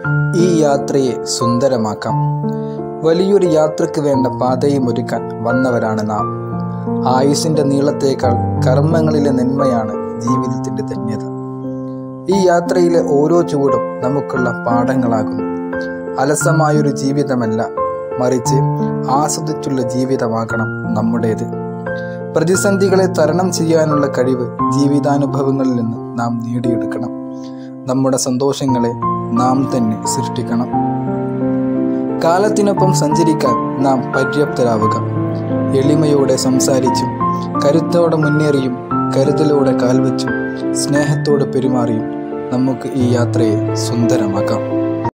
ഈ യാത്രയെ സുന്ദരമാക്കാം വലിയൊരു യാത്രയ്ക്ക് വേണ്ട പാതയും ഒരുക്കാൻ വന്നവരാണ് നാം ആയുസിന്റെ നീളത്തേക്കാൾ കർമ്മങ്ങളിലെ നന്മയാണ് ജീവിതത്തിന്റെ ധന്യത ഈ യാത്രയിലെ ഓരോ ചുവടും നമുക്കുള്ള പാഠങ്ങളാകുന്നു അലസമായൊരു ജീവിതമല്ല മറിച്ച് ആസ്വദിച്ചുള്ള ജീവിതമാകണം നമ്മുടേത് പ്രതിസന്ധികളെ തരണം ചെയ്യാനുള്ള കഴിവ് ജീവിതാനുഭവങ്ങളിൽ നിന്ന് നാം നേടിയെടുക്കണം നമ്മുടെ സന്തോഷങ്ങളെ നാം തന്നെ സൃഷ്ടിക്കണം കാലത്തിനൊപ്പം സഞ്ചരിക്കാൻ നാം പര്യാപ്തരാവുക എളിമയോടെ സംസാരിച്ചും കരുത്തോടെ മുന്നേറിയും കരുതലോടെ കാൽവച്ചും സ്നേഹത്തോടെ പെരുമാറിയും നമുക്ക് ഈ യാത്രയെ സുന്ദരമാക്കാം